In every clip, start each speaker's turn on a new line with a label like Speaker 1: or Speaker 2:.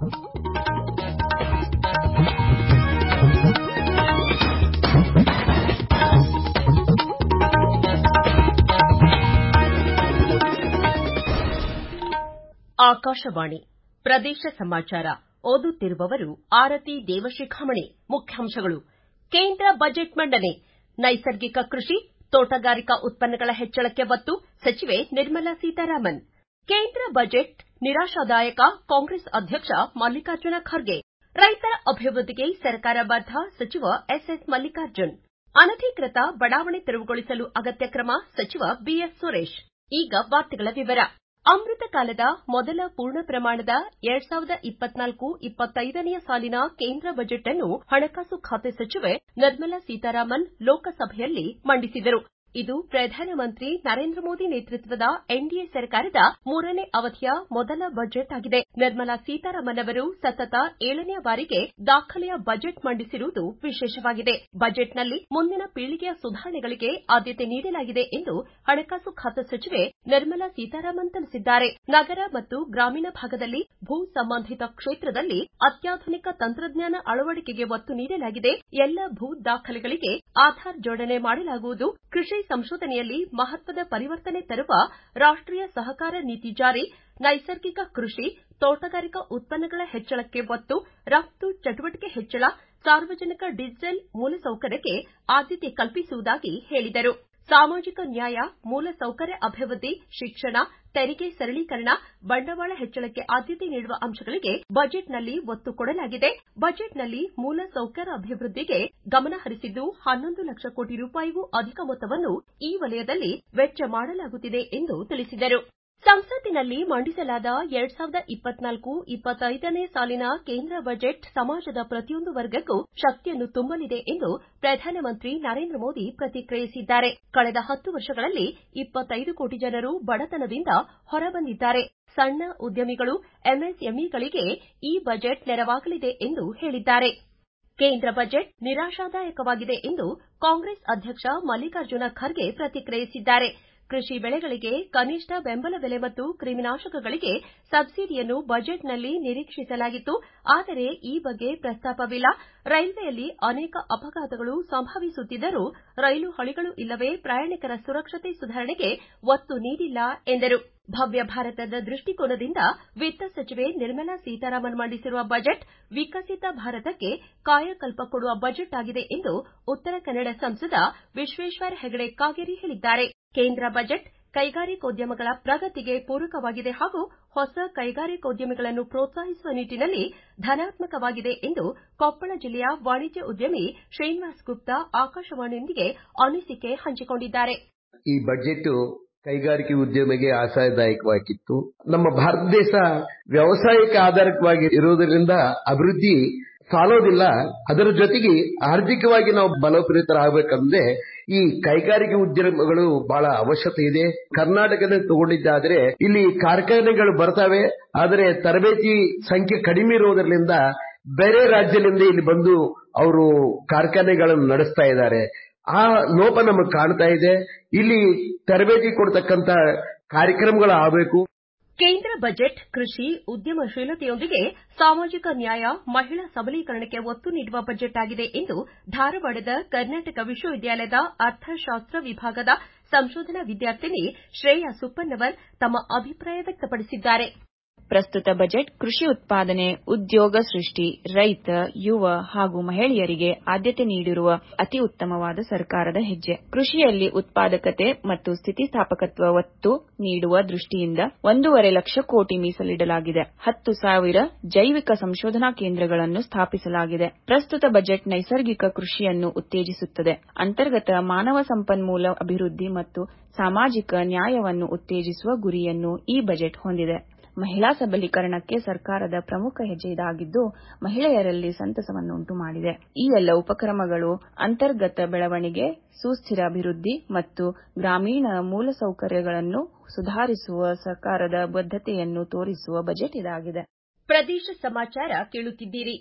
Speaker 1: ಆಕಾಶವಾಣಿ ಪ್ರದೇಶ ಸಮಾಚಾರ ಓದುತ್ತಿರುವವರು ಆರತಿ ದೇವಶಿಖಾಮಣಿ ಮುಖ್ಯಾಂಶಗಳು ಕೇಂದ್ರ ಬಜೆಟ್ ಮಂಡನೆ ನೈಸರ್ಗಿಕ ಕೃಷಿ ತೋಟಗಾರಿಕಾ ಉತ್ಪನ್ನಗಳ ಹೆಚ್ಚಳಕ್ಕೆ ಒತ್ತು ಸಚಿವೆ ನಿರ್ಮಲಾ ಸೀತಾರಾಮನ್ ಕೇಂದ್ರ ಬಜೆಟ್ ನಿರಾಶಾದಾಯಕ ಕಾಂಗ್ರೆಸ್ ಅಧ್ಯಕ್ಷ ಮಲ್ಲಿಕಾರ್ಜುನ ಖರ್ಗೆ ರೈತರ ಅಭಿವೃದ್ಧಿಗೆ ಸರ್ಕಾರ ಬದ್ಧ ಸಚಿವ ಎಸ್ಎಸ್ ಮಲ್ಲಿಕಾರ್ಜುನ್ ಅನಧಿಕೃತ ಬಡಾವಣೆ ತೆರವುಗೊಳಿಸಲು ಅಗತ್ಯ ಕ್ರಮ ಸಚಿವ ಬಿಎಸ್ ಸುರೇಶ್ ಈಗ ವಾರ್ತೆಗಳ ವಿವರ ಅಮೃತ ಕಾಲದ ಮೊದಲ ಪೂರ್ಣ ಪ್ರಮಾಣದ ಎರಡ್ ಸಾವಿರದ ಇಪ್ಪತ್ನಾಲ್ಕು ಇಪ್ಪತ್ತೈದನೆಯ ಸಾಲಿನ ಕೇಂದ್ರ ಬಜೆಟ್ ಅನ್ನು ಹಣಕಾಸು ಖಾತೆ ಸಚಿವೆ ನಿರ್ಮಲಾ ಸೀತಾರಾಮನ್ ಲೋಕಸಭೆಯಲ್ಲಿ ಮಂಡಿಸಿದರು ಇದು ಪ್ರಧಾನಮಂತ್ರಿ ನರೇಂದ್ರ ಮೋದಿ ನೇತೃತ್ವದ ಎನ್ಡಿಎ ಸರ್ಕಾರದ ಮೂರನೇ ಅವಧಿಯ ಮೊದಲ ಬಜೆಟ್ ಆಗಿದೆ ನಿರ್ಮಲಾ ಸೀತಾರಾಮನ್ ಅವರು ಸತತ ಏಳನೆಯ ಬಾರಿಗೆ ದಾಖಲೆಯ ಬಜೆಟ್ ಮಂಡಿಸಿರುವುದು ವಿಶೇಷವಾಗಿದೆ ಬಜೆಟ್ನಲ್ಲಿ ಮುಂದಿನ ಪೀಳಿಗೆಯ ಸುಧಾರಣೆಗಳಿಗೆ ಆದ್ಯತೆ ನೀಡಲಾಗಿದೆ ಎಂದು ಹಣಕಾಸು ಖಾತೆ ಸಚಿವೆ ನಿರ್ಮಲಾ ಸೀತಾರಾಮನ್ ತಿಳಿಸಿದ್ದಾರೆ ನಗರ ಮತ್ತು ಗ್ರಾಮೀಣ ಭಾಗದಲ್ಲಿ ಭೂ ಸಂಬಂಧಿತ ಕ್ಷೇತ್ರದಲ್ಲಿ ಅತ್ಯಾಧುನಿಕ ತಂತ್ರಜ್ಞಾನ ಅಳವಡಿಕೆಗೆ ಒತ್ತು ನೀಡಲಾಗಿದೆ ಎಲ್ಲ ಭೂ ದಾಖಲೆಗಳಿಗೆ ಆಧಾರ್ ಜೋಡಣೆ ಮಾಡಲಾಗುವುದು ಕೃಷಿ ಸಂಶೋಧನೆಯಲ್ಲಿ ಮಹತ್ವದ ಪರಿವರ್ತನೆ ತರುವ ರಾಷ್ಟೀಯ ಸಹಕಾರ ನೀತಿ ಜಾರಿ ನೈಸರ್ಗಿಕ ಕೃಷಿ ತೋಟಗಾರಿಕಾ ಉತ್ಪನ್ನಗಳ ಹೆಚ್ಚಳಕ್ಕೆ ಒತ್ತು ರಫ್ತು ಚಟುವಟಿಕೆ ಹೆಚ್ಚಳ ಸಾರ್ವಜನಿಕ ಡಿಜಿಟಲ್ ಮೂಲಸೌಕರ್ಯಕ್ಕೆ ಆದ್ಯತೆ ಕಲ್ಪಿಸುವುದಾಗಿ ಹೇಳಿದರು ಸಾಮಾಜಿಕ ನ್ಯಾಯ ಮೂಲಸೌಕರ್ಯ ಅಭಿವೃದ್ಧಿ ಶಿಕ್ಷಣ ತೆರಿಗೆ ಸರಳೀಕರಣ ಬಂಡವಾಳ ಹೆಚ್ಚಳಕ್ಕೆ ಆದ್ಯತೆ ನೀಡುವ ಅಂಶಗಳಿಗೆ ಬಜೆಟ್ನಲ್ಲಿ ಒತ್ತು ಕೊಡಲಾಗಿದೆ ಬಜೆಟ್ನಲ್ಲಿ ಮೂಲಸೌಕರ್ಯ ಅಭಿವೃದ್ಧಿಗೆ ಗಮನ ಹರಿಸಿದ್ದು ಹನ್ನೊಂದು ಲಕ್ಷ ಕೋಟಿ ರೂಪಾಯಿಗೂ ಅಧಿಕ ಮೊತ್ತವನ್ನು ಈ ವಲಯದಲ್ಲಿ ವೆಚ್ಚ ಮಾಡಲಾಗುತ್ತಿದೆ ಎಂದು ತಿಳಿಸಿದರು ಸಂಸತ್ತಿನಲ್ಲಿ ಮಂಡಿಸಲಾದ ಎರಡ್ ಸಾವಿರದ ಇಪ್ಪತ್ನಾಲ್ಕು ಇಪ್ಪತ್ತೈದನೇ ಸಾಲಿನ ಕೇಂದ್ರ ಬಜೆಟ್ ಸಮಾಜದ ಪ್ರತಿಯೊಂದು ವರ್ಗಕ್ಕೂ ಶಕ್ತಿಯನ್ನು ತುಂಬಲಿದೆ ಎಂದು ಪ್ರಧಾನಮಂತ್ರಿ ನರೇಂದ್ರ ಮೋದಿ ಪ್ರತಿಕ್ರಿಯಿಸಿದ್ದಾರೆ ಕಳೆದ ಹತ್ತು ವರ್ಷಗಳಲ್ಲಿ ಇಪ್ಪತ್ತೈದು ಕೋಟಿ ಜನರು ಬಡತನದಿಂದ ಹೊರಬಂದಿದ್ದಾರೆ ಸಣ್ಣ ಉದ್ಯಮಿಗಳು ಎಂಎಸ್ಎಂಇಗಳಿಗೆ ಈ ಬಜೆಟ್ ನೆರವಾಗಲಿದೆ ಎಂದು ಹೇಳಿದ್ದಾರೆ ಕೇಂದ್ರ ಬಜೆಟ್ ನಿರಾಶಾದಾಯಕವಾಗಿದೆ ಎಂದು ಕಾಂಗ್ರೆಸ್ ಅಧ್ಯಕ್ಷ ಮಲ್ಲಿಕಾರ್ಜುನ ಖರ್ಗೆ ಪ್ರತಿಕ್ರಿಯಿಸಿದ್ದಾರೆ ಕೃಷಿ ಬೆಳೆಗಳಿಗೆ ಕನಿಷ್ಠ ಬೆಂಬಲ ಬೆಲೆ ಮತ್ತು ಕ್ರಿಮಿನಾಶಕಗಳಿಗೆ ಸಬ್ಸಿಡಿಯನ್ನು ಬಜೆಟ್ನಲ್ಲಿ ನಿರೀಕ್ಷಿಸಲಾಗಿತ್ತು ಆದರೆ ಈ ಬಗ್ಗೆ ಪ್ರಸ್ತಾಪವಿಲ್ಲ ರೈಲ್ವೆಯಲ್ಲಿ ಅನೇಕ ಅಪಘಾತಗಳು ಸಂಭವಿಸುತ್ತಿದ್ದರೂ ರೈಲು ಹಳಿಗಳು ಇಲ್ಲವೇ ಪ್ರಯಾಣಿಕರ ಸುರಕ್ಷತೆ ಸುಧಾರಣೆಗೆ ಒತ್ತು ನೀಡಿಲ್ಲ ಎಂದರು ಭವ್ಯ ಭಾರತದ ದೃಷ್ಟಿಕೋನದಿಂದ ವಿತ್ತ ಸಚಿವೆ ನಿರ್ಮಲಾ ಸೀತಾರಾಮನ್ ಮಂಡಿಸಿರುವ ಬಜೆಟ್ ವಿಕಸಿತ ಭಾರತಕ್ಕೆ ಕಾಯಕಲ್ಪ ಕೊಡುವ ಬಜೆಟ್ ಆಗಿದೆ ಎಂದು ಉತ್ತರ ಕನ್ನಡ ಸಂಸದ ವಿಶ್ವೇಶ್ವರ ಹೆಗಡೆ ಕಾಗೇರಿ ಹೇಳಿದ್ದಾರೆ ಕೇಂದ್ರ ಬಜೆಟ್ ಕೈಗಾರಿಕೋದ್ಯಮಗಳ ಪ್ರಗತಿಗೆ ಪೂರಕವಾಗಿದೆ ಹಾಗೂ ಹೊಸ ಕೈಗಾರಿಕೋದ್ಯಮಿಗಳನ್ನು ಪ್ರೋತ್ಸಾಹಿಸುವ ನಿಟ್ಟನಲ್ಲಿ ಧನಾತ್ಮಕವಾಗಿದೆ ಎಂದು ಕೊಪ್ಪಳ ಜಿಲ್ಲೆಯ ವಾಣಿಜ್ಯ ಉದ್ಯಮಿ ಶ್ರೀನಿವಾಸ್ ಗುಪ್ತಾ ಆಕಾಶವಾಣಿಯೊಂದಿಗೆ ಅನಿಸಿಕೆ ಹಂಚಿಕೊಂಡಿದ್ದಾರೆ
Speaker 2: ಈ ಬಜೆಟ್ ಕೈಗಾರಿಕೆ ಉದ್ಯಮಿಗೆ ಆಶಾದಾಯಕವಾಗಿತ್ತು ನಮ್ಮ ಭಾರತ ದೇಶ ವ್ಯವಸಾಯಕ್ಕೆ ಆಧಾರಿತವಾಗಿ ಇರುವುದರಿಂದ ಅಭಿವೃದ್ಧಿ ಸಾಲೋದಿಲ್ಲ ಅದರ ಜೊತೆಗೆ ಆರ್ಥಿಕವಾಗಿ ನಾವು ಬಲೋಪೇತರಾಗಬೇಕಂದ್ರೆ ಈ ಕೈಗಾರಿಕೆ ಉದ್ಯಮಗಳು ಬಹಳ ಅವಶ್ಯಕತೆ ಇದೆ ಕರ್ನಾಟಕದ ತಗೊಂಡಿದ್ದಾದ್ರೆ ಇಲ್ಲಿ ಕಾರ್ಖಾನೆಗಳು ಬರ್ತವೆ ಆದರೆ ತರಬೇತಿ ಸಂಖ್ಯೆ ಕಡಿಮೆ ಇರುವುದರಿಂದ ಬೇರೆ ರಾಜ್ಯದಿಂದ ಇಲ್ಲಿ ಬಂದು ಅವರು ಕಾರ್ಖಾನೆಗಳನ್ನು ನಡೆಸ್ತಾ ಇದ್ದಾರೆ ಆ ಲೋಪ ನಮಗೆ ಕಾಣ್ತಾ ಇದೆ ಇಲ್ಲಿ ತರಬೇತಿ ಕೊಡ್ತಕ್ಕಂತ ಕಾರ್ಯಕ್ರಮಗಳು ಆಗಬೇಕು
Speaker 1: ಕೇಂದ್ರ ಬಜೆಟ್ ಕೃಷಿ ಉದ್ಯಮಶೀಲತೆಯೊಂದಿಗೆ ಸಾಮಾಜಿಕ ನ್ಯಾಯ ಮಹಿಳಾ ಸಬಲೀಕರಣಕ್ಕೆ ಒತ್ತು ನೀಡುವ ಬಜೆಟ್ ಆಗಿದೆ ಎಂದು ಧಾರವಾಡದ ಕರ್ನಾಟಕ ವಿಶ್ವವಿದ್ಯಾಲಯದ ಅರ್ಥಶಾಸ್ತ್ರ ವಿಭಾಗದ ಸಂಶೋಧನಾ ವಿದ್ಯಾರ್ಥಿನಿ ಶ್ರೇಯಾ ಸುಪ್ಪನ್ನವರ್ ತಮ್ಮ ಅಭಿಪ್ರಾಯ ವ್ಯಕ್ತಪಡಿಸಿದ್ದಾರೆ
Speaker 3: ಪ್ರಸ್ತುತ ಬಜೆಟ್ ಕೃಷಿ ಉತ್ಪಾದನೆ ಉದ್ಯೋಗ ಸೃಷ್ಟಿ ರೈತ ಯುವ ಹಾಗೂ ಮಹಿಳೆಯರಿಗೆ ಆದ್ಯತೆ ನೀಡಿರುವ ಅತಿ ಉತ್ತಮವಾದ ಸರ್ಕಾರದ ಹೆಜ್ಜೆ ಕೃಷಿಯಲ್ಲಿ ಉತ್ಪಾದಕತೆ ಮತ್ತು ಸ್ಥಿತಿಸ್ಥಾಪಕತ್ವ ಒತ್ತು ನೀಡುವ ದೃಷ್ಟಿಯಿಂದ ಒಂದೂವರೆ ಲಕ್ಷ ಕೋಟಿ ಮೀಸಲಿಡಲಾಗಿದೆ ಹತ್ತು ಸಾವಿರ ಜೈವಿಕ ಸಂಶೋಧನಾ ಕೇಂದ್ರಗಳನ್ನು ಸ್ಥಾಪಿಸಲಾಗಿದೆ ಪ್ರಸ್ತುತ ಬಜೆಟ್ ನೈಸರ್ಗಿಕ ಕೃಷಿಯನ್ನು ಉತ್ತೇಜಿಸುತ್ತದೆ ಅಂತರ್ಗತ ಮಾನವ ಸಂಪನ್ಮೂಲ ಅಭಿವೃದ್ಧಿ ಮತ್ತು ಸಾಮಾಜಿಕ ನ್ಯಾಯವನ್ನು ಉತ್ತೇಜಿಸುವ ಗುರಿಯನ್ನು ಈ ಬಜೆಟ್ ಹೊಂದಿದೆ ಮಹಿಳಾ ಸಬಲೀಕರಣಕ್ಕೆ ಸರ್ಕಾರದ ಪ್ರಮುಖ ಹೆಜ್ಜೆ ಇದಾಗಿದ್ದು ಮಹಿಳೆಯರಲ್ಲಿ ಸಂತಸವನ್ನುಂಟು ಮಾಡಿದೆ ಈ ಎಲ್ಲ ಉಪಕ್ರಮಗಳು ಅಂತರ್ಗತ ಬೆಳವಣಿಗೆ ಸುಸ್ಥಿರ ಅಭಿವೃದ್ಧಿ ಮತ್ತು ಗ್ರಾಮೀಣ ಮೂಲಸೌಕರ್ಯಗಳನ್ನು ಸುಧಾರಿಸುವ ಸರ್ಕಾರದ ಬದ್ಧತೆಯನ್ನು ತೋರಿಸುವ ಬಜೆಟ್ ಇದಾಗಿದೆ
Speaker 1: ಪ್ರದೇಶ ಸಮಾಚಾರ ಕೇಳುತ್ತಿದ್ದೀರಿ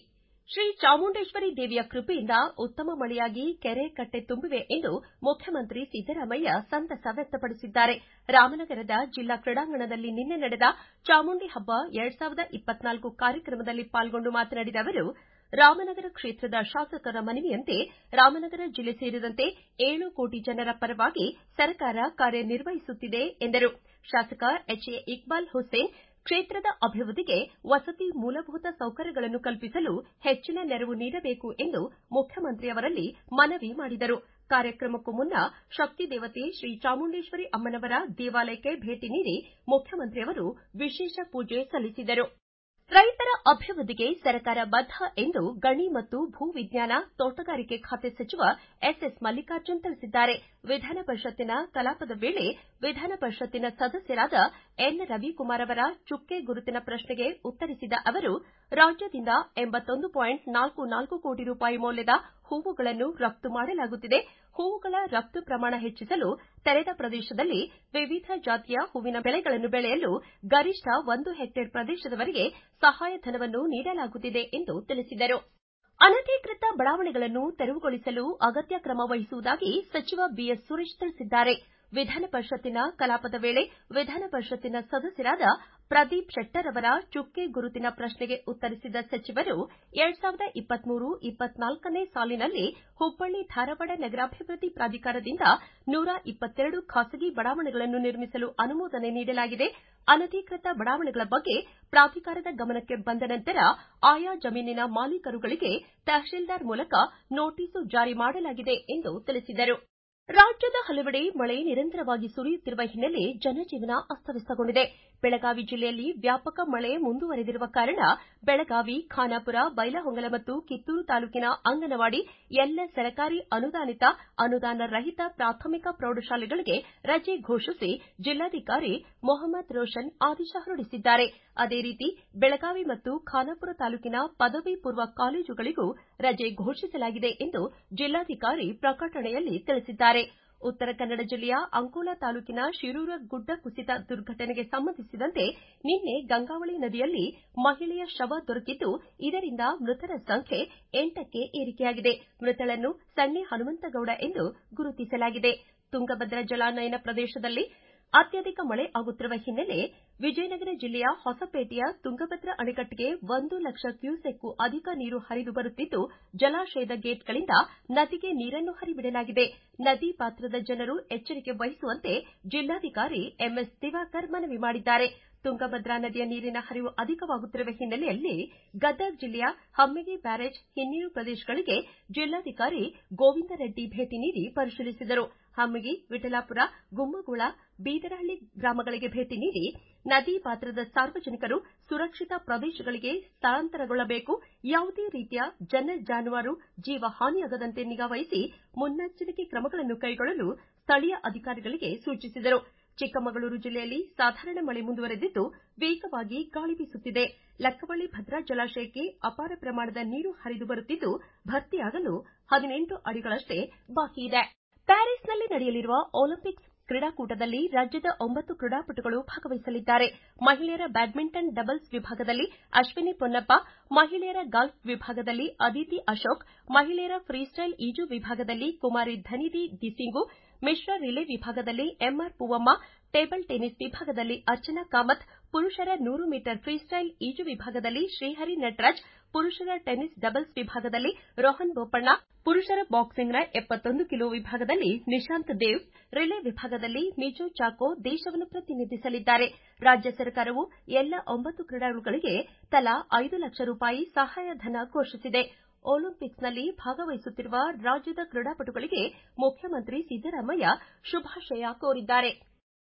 Speaker 1: ಶ್ರೀ ಚಾಮುಂಡೇಶ್ವರಿ ದೇವಿಯ ಕೃಪೆಯಿಂದ ಉತ್ತಮ ಮಳೆಯಾಗಿ ಕೆರೆ ಕಟ್ಟೆ ತುಂಬಿವೆ ಎಂದು ಮುಖ್ಯಮಂತ್ರಿ ಸಿದ್ದರಾಮಯ್ಯ ಸಂತಸ ವ್ಯಕ್ತಪಡಿಸಿದ್ದಾರೆ ರಾಮನಗರದ ಜಿಲ್ಲಾ ಕ್ರೀಡಾಂಗಣದಲ್ಲಿ ನಿನ್ನೆ ನಡೆದ ಚಾಮುಂಡಿ ಹಬ್ಬ ಎರಡ್ ಸಾವಿರದ ಇಪ್ಪತ್ನಾಲ್ಕು ಕಾರ್ಯಕ್ರಮದಲ್ಲಿ ಪಾಲ್ಗೊಂಡು ಮಾತನಾಡಿದ ಅವರು ರಾಮನಗರ ಕ್ಷೇತ್ರದ ಶಾಸಕರ ಮನವಿಯಂತೆ ರಾಮನಗರ ಜಿಲ್ಲೆ ಸೇರಿದಂತೆ ಏಳು ಕೋಟಿ ಜನರ ಪರವಾಗಿ ಸರ್ಕಾರ ಕಾರ್ಯನಿರ್ವಹಿಸುತ್ತಿದೆ ಎಂದರು ಶಾಸಕ ಎಚ್ ಎ ಇಕ್ಬಾಲ್ ಹುಸೇನ್ ಕ್ಷೇತ್ರದ ಅಭಿವೃದ್ಧಿಗೆ ವಸತಿ ಮೂಲಭೂತ ಸೌಕರ್ಯಗಳನ್ನು ಕಲ್ಪಿಸಲು ಹೆಚ್ಚಿನ ನೆರವು ನೀಡಬೇಕು ಎಂದು ಮುಖ್ಯಮಂತ್ರಿಯವರಲ್ಲಿ ಮನವಿ ಮಾಡಿದರು ಕಾರ್ಯಕ್ರಮಕ್ಕೂ ಮುನ್ನ ಶಕ್ತಿ ದೇವತೆ ಶ್ರೀ ಚಾಮುಂಡೇಶ್ವರಿ ಅಮ್ಮನವರ ದೇವಾಲಯಕ್ಕೆ ಭೇಟಿ ನೀಡಿ ಮುಖ್ಯಮಂತ್ರಿಯವರು ವಿಶೇಷ ಪೂಜೆ ಸಲ್ಲಿಸಿದರು ರೈತರ ಅಭಿವೃದ್ಧಿಗೆ ಸರ್ಕಾರ ಬದ್ಧ ಎಂದು ಗಣಿ ಮತ್ತು ಭೂ ವಿಜ್ಞಾನ ತೋಟಗಾರಿಕೆ ಖಾತೆ ಸಚಿವ ಎಸ್ಎಸ್ ಮಲ್ಲಿಕಾರ್ಜುನ್ ತಿಳಿಸಿದ್ದಾರೆ ವಿಧಾನ ಪರಿಷತ್ತಿನ ಕಲಾಪದ ವೇಳೆ ವಿಧಾನ ಪರಿಷತ್ತಿನ ಸದಸ್ಯರಾದ ಎನ್ ರವಿಕುಮಾರ್ ಅವರ ಚುಕ್ಕೆ ಗುರುತಿನ ಪ್ರಶ್ನೆಗೆ ಉತ್ತರಿಸಿದ ಅವರು ರಾಜ್ಯದಿಂದ ಎಂಬತ್ತೊಂದು ಪಾಯಿಂಟ್ ನಾಲ್ಕು ನಾಲ್ಕು ಕೋಟಿ ರೂಪಾಯಿ ಮೌಲ್ಯದ ಹೂವುಗಳನ್ನು ರಫ್ತು ಮಾಡಲಾಗುತ್ತಿದೆ ಹೂವುಗಳ ರಫ್ತು ಪ್ರಮಾಣ ಹೆಚ್ಚಿಸಲು ತೆರೆದ ಪ್ರದೇಶದಲ್ಲಿ ವಿವಿಧ ಜಾತಿಯ ಹೂವಿನ ಬೆಳೆಗಳನ್ನು ಬೆಳೆಯಲು ಗರಿಷ್ಠ ಒಂದು ಹೆಕ್ಟೇರ್ ಪ್ರದೇಶದವರೆಗೆ ಸಹಾಯಧನವನ್ನು ನೀಡಲಾಗುತ್ತಿದೆ ಎಂದು ತಿಳಿಸಿದರು ಅನಧಿಕೃತ ಬಡಾವಣೆಗಳನ್ನು ತೆರವುಗೊಳಿಸಲು ಅಗತ್ಯ ಕ್ರಮ ವಹಿಸುವುದಾಗಿ ಸಚಿವ ಬಿಎಸ್ ಸುರೇಶ್ ತಿಳಿಸಿದ್ದಾರೆ ವಿಧಾನ ಪರಿಷತ್ತಿನ ಕಲಾಪದ ವೇಳೆ ವಿಧಾನ ಪರಿಷತ್ತಿನ ಸದಸ್ಯರಾದ ಪ್ರದೀಪ್ ಶೆಟ್ಟರ್ ಅವರ ಚುಕ್ಕೆ ಗುರುತಿನ ಪ್ರಶ್ನೆಗೆ ಉತ್ತರಿಸಿದ ಸಚಿವರು ಎರಡ್ ಸಾವಿರದ ಇಪ್ಪತ್ಮೂರು ಇಪ್ಪತ್ನಾಲ್ಕನೇ ಸಾಲಿನಲ್ಲಿ ಹುಬ್ಬಳ್ಳಿ ಧಾರವಾಡ ನಗರಾಭಿವೃದ್ಧಿ ಪ್ರಾಧಿಕಾರದಿಂದ ನೂರ ಇಪ್ಪತ್ತೆರಡು ಖಾಸಗಿ ಬಡಾವಣೆಗಳನ್ನು ನಿರ್ಮಿಸಲು ಅನುಮೋದನೆ ನೀಡಲಾಗಿದೆ ಅನಧಿಕೃತ ಬಡಾವಣೆಗಳ ಬಗ್ಗೆ ಪ್ರಾಧಿಕಾರದ ಗಮನಕ್ಕೆ ಬಂದ ನಂತರ ಆಯಾ ಜಮೀನಿನ ಮಾಲೀಕರುಗಳಿಗೆ ತಹಶೀಲ್ದಾರ್ ಮೂಲಕ ನೋಟಿಸು ಜಾರಿ ಮಾಡಲಾಗಿದೆ ಎಂದು ತಿಳಿಸಿದರು ರಾಜ್ಯದ ಹಲವೆಡೆ ಮಳೆ ನಿರಂತರವಾಗಿ ಸುರಿಯುತ್ತಿರುವ ಹಿನ್ನೆಲೆ ಜನಜೀವನ ಅಸ್ತವ್ಯಸ್ತಗೊಂಡಿದೆ ಬೆಳಗಾವಿ ಜಿಲ್ಲೆಯಲ್ಲಿ ವ್ಯಾಪಕ ಮಳೆ ಮುಂದುವರೆದಿರುವ ಕಾರಣ ಬೆಳಗಾವಿ ಖಾನಾಪುರ ಬೈಲಹೊಂಗಲ ಮತ್ತು ಕಿತ್ತೂರು ತಾಲೂಕಿನ ಅಂಗನವಾಡಿ ಎಲ್ಲ ಸರ್ಕಾರಿ ಅನುದಾನಿತ ಅನುದಾನ ರಹಿತ ಪ್ರಾಥಮಿಕ ಪ್ರೌಢಶಾಲೆಗಳಿಗೆ ರಜೆ ಘೋಷಿಸಿ ಜಿಲ್ಲಾಧಿಕಾರಿ ಮೊಹಮ್ಮದ್ ರೋಷನ್ ಆದೇಶ ಹೊರಡಿಸಿದ್ದಾರೆ ಅದೇ ರೀತಿ ಬೆಳಗಾವಿ ಮತ್ತು ಖಾನಾಪುರ ತಾಲೂಕಿನ ಪದವಿ ಪೂರ್ವ ಕಾಲೇಜುಗಳಿಗೂ ರಜೆ ಘೋಷಿಸಲಾಗಿದೆ ಎಂದು ಜಿಲ್ಲಾಧಿಕಾರಿ ಪ್ರಕಟಣೆಯಲ್ಲಿ ತಿಳಿಸಿದ್ದಾರೆ ಉತ್ತರ ಕನ್ನಡ ಜಿಲ್ಲೆಯ ಅಂಕೋಲಾ ತಾಲೂಕಿನ ಶಿರೂರ ಗುಡ್ಡ ಕುಸಿತ ದುರ್ಘಟನೆಗೆ ಸಂಬಂಧಿಸಿದಂತೆ ನಿನ್ನೆ ಗಂಗಾವಳಿ ನದಿಯಲ್ಲಿ ಮಹಿಳೆಯ ಶವ ದೊರಕಿದ್ದು ಇದರಿಂದ ಮೃತರ ಸಂಖ್ಯೆ ಎಂಟಕ್ಕೆ ಏರಿಕೆಯಾಗಿದೆ ಮೃತಳನ್ನು ಸಣ್ಣಿ ಹನುಮಂತಗೌಡ ಎಂದು ಗುರುತಿಸಲಾಗಿದೆ ತುಂಗಭದ್ರಾ ಜಲಾನಯನ ಪ್ರದೇಶದಲ್ಲಿ ಅತ್ಯಧಿಕ ಮಳೆ ಆಗುತ್ತಿರುವ ಹಿನ್ನೆಲೆ ವಿಜಯನಗರ ಜಿಲ್ಲೆಯ ಹೊಸಪೇಟೆಯ ತುಂಗಭದ್ರಾ ಅಣೆಕಟ್ಟಿಗೆ ಒಂದು ಲಕ್ಷ ಕ್ಯೂಸೆಕ್ ಅಧಿಕ ನೀರು ಹರಿದು ಬರುತ್ತಿದ್ದು ಜಲಾಶಯದ ಗೇಟ್ಗಳಿಂದ ನದಿಗೆ ನೀರನ್ನು ಹರಿಬಿಡಲಾಗಿದೆ ನದಿ ಪಾತ್ರದ ಜನರು ಎಚ್ಚರಿಕೆ ವಹಿಸುವಂತೆ ಜಿಲ್ಲಾಧಿಕಾರಿ ಎಂಎಸ್ ದಿವಾಕರ್ ಮನವಿ ಮಾಡಿದ್ದಾರೆ ತುಂಗಭದ್ರಾ ನದಿಯ ನೀರಿನ ಹರಿವು ಅಧಿಕವಾಗುತ್ತಿರುವ ಹಿನ್ನೆಲೆಯಲ್ಲಿ ಗದಗ ಜಿಲ್ಲೆಯ ಹಮ್ಮಿಗಿ ಬ್ಯಾರೇಜ್ ಹಿನ್ನೀರು ಪ್ರದೇಶಗಳಿಗೆ ಜಿಲ್ಲಾಧಿಕಾರಿ ಗೋವಿಂದ ರೆಡ್ಡಿ ಭೇಟಿ ನೀಡಿ ಪರಿಶೀಲಿಸಿದರು ಹಮ್ಮಗಿ ವಿಠಲಾಪುರ ಗುಮ್ಮಗೋಳ ಬೀದರಹಳ್ಳಿ ಗ್ರಾಮಗಳಿಗೆ ಭೇಟಿ ನೀಡಿ ನದಿ ಪಾತ್ರದ ಸಾರ್ವಜನಿಕರು ಸುರಕ್ಷಿತ ಪ್ರದೇಶಗಳಿಗೆ ಸ್ಥಳಾಂತರಗೊಳ್ಳಬೇಕು ಯಾವುದೇ ರೀತಿಯ ಜನ ಜಾನುವಾರು ಜೀವ ಹಾನಿಯಾಗದಂತೆ ನಿಗಾವಹಿಸಿ ಮುನ್ನೆಚ್ಚರಿಕೆ ಕ್ರಮಗಳನ್ನು ಕೈಗೊಳ್ಳಲು ಸ್ಥಳೀಯ ಅಧಿಕಾರಿಗಳಿಗೆ ಸೂಚಿಸಿದರು ಚಿಕ್ಕಮಗಳೂರು ಜಿಲ್ಲೆಯಲ್ಲಿ ಸಾಧಾರಣ ಮಳೆ ಮುಂದುವರೆದಿದ್ದು ವೇಗವಾಗಿ ಗಾಳಿ ಬೀಸುತ್ತಿದೆ ಲಕ್ಕವಳ್ಳಿ ಭದ್ರಾ ಜಲಾಶಯಕ್ಕೆ ಅಪಾರ ಪ್ರಮಾಣದ ನೀರು ಹರಿದು ಬರುತ್ತಿದ್ದು ಭರ್ತಿಯಾಗಲು ಹದಿನೆಂಟು ಅಡಿಗಳಷ್ಟೇ ಬಾಕಿ ಇದೆ ಪ್ಯಾರಿಸ್ನಲ್ಲಿ ನಡೆಯಲಿರುವ ಒಲಿಂಪಿಕ್ಸ್ ಕ್ರೀಡಾಕೂಟದಲ್ಲಿ ರಾಜ್ಯದ ಒಂಬತ್ತು ಕ್ರೀಡಾಪಟುಗಳು ಭಾಗವಹಿಸಲಿದ್ದಾರೆ ಮಹಿಳೆಯರ ಬ್ಯಾಡ್ಮಿಂಟನ್ ಡಬಲ್ಸ್ ವಿಭಾಗದಲ್ಲಿ ಅಶ್ವಿನಿ ಪೊನ್ನಪ್ಪ ಮಹಿಳೆಯರ ಗಾಲ್ಫ್ ವಿಭಾಗದಲ್ಲಿ ಅದಿತಿ ಅಶೋಕ್ ಮಹಿಳೆಯರ ಫ್ರೀಸ್ಟೈಲ್ ಈಜು ವಿಭಾಗದಲ್ಲಿ ಕುಮಾರಿ ಧನಿಧಿ ದಿಸಿಂಗು ಮಿಶ್ರ ರಿಲೇ ವಿಭಾಗದಲ್ಲಿ ಎಂಆರ್ ಪೂವಮ್ಮ ಟೇಬಲ್ ಟೆನಿಸ್ ವಿಭಾಗದಲ್ಲಿ ಅರ್ಚನಾ ಕಾಮತ್ ಪುರುಷರ ನೂರು ಮೀಟರ್ ಫ್ರೀಸ್ಟೈಲ್ ಈಜು ವಿಭಾಗದಲ್ಲಿ ಶ್ರೀಹರಿ ನಟರಾಜ್ ಪುರುಷರ ಟೆನಿಸ್ ಡಬಲ್ಸ್ ವಿಭಾಗದಲ್ಲಿ ರೋಹನ್ ಬೋಪಣ್ಣ ಪುರುಷರ ಬಾಕ್ಸಿಂಗ್ನ ಎಪ್ಪತ್ತೊಂದು ಕಿಲೋ ವಿಭಾಗದಲ್ಲಿ ನಿಶಾಂತ್ ದೇವ್ ರಿಲೇ ವಿಭಾಗದಲ್ಲಿ ಮಿಜೋ ಚಾಕೋ ದೇಶವನ್ನು ಪ್ರತಿನಿಧಿಸಲಿದ್ದಾರೆ ರಾಜ್ಯ ಸರ್ಕಾರವು ಎಲ್ಲ ಒಂಬತ್ತು ಕ್ರೀಡಾಳುಗಳಿಗೆ ತಲಾ ಐದು ಲಕ್ಷ ರೂಪಾಯಿ ಸಹಾಯಧನ ಘೋಷಿಸಿದೆ ಒಲಿಂಪಿಕ್ಸ್ನಲ್ಲಿ ಭಾಗವಹಿಸುತ್ತಿರುವ ರಾಜ್ಯದ ಕ್ರೀಡಾಪಟುಗಳಿಗೆ ಮುಖ್ಯಮಂತ್ರಿ ಸಿದ್ದರಾಮಯ್ಯ ಶುಭಾಶಯ ಕೋರಿದ್ದಾರೆ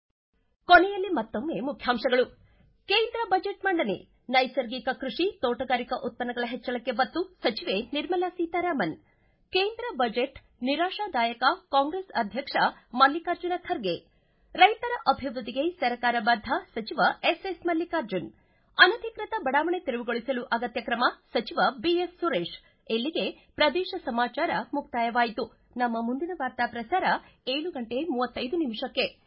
Speaker 1: ಕೊನೆಯಲ್ಲಿ ಮತ್ತೊಮ್ಮೆ ಮುಖ್ಯಾಂಶಗಳು ಕೇಂದ್ರ ಬಜೆಟ್ ಮಂಡನೆ ನೈಸರ್ಗಿಕ ಕೃಷಿ ತೋಟಗಾರಿಕಾ ಉತ್ಪನ್ನಗಳ ಹೆಚ್ಚಳಕ್ಕೆ ಒತ್ತು ಸಚಿವೆ ನಿರ್ಮಲಾ ಸೀತಾರಾಮನ್ ಕೇಂದ್ರ ಬಜೆಟ್ ನಿರಾಶಾದಾಯಕ ಕಾಂಗ್ರೆಸ್ ಅಧ್ಯಕ್ಷ ಮಲ್ಲಿಕಾರ್ಜುನ ಖರ್ಗೆ ರೈತರ ಅಭಿವೃದ್ಧಿಗೆ ಸರ್ಕಾರ ಬದ್ಧ ಸಚಿವ ಎಸ್ಎಸ್ ಮಲ್ಲಿಕಾರ್ಜುನ್ ಅನಧಿಕೃತ ಬಡಾವಣೆ ತೆರವುಗೊಳಿಸಲು ಅಗತ್ಯ ಕ್ರಮ ಸಚಿವ ಬಿಎಸ್ ಸುರೇಶ್ ಇಲ್ಲಿಗೆ ಪ್ರದೇಶ ಸಮಾಚಾರ ಮುಕ್ತಾಯವಾಯಿತು ನಮ್ಮ ಮುಂದಿನ ವಾರ್ತಾ ಪ್ರಸಾರ ಏಳು ಗಂಟೆ ಮೂವತ್ತೈದು ನಿಮಿಷಕ್ಕೆ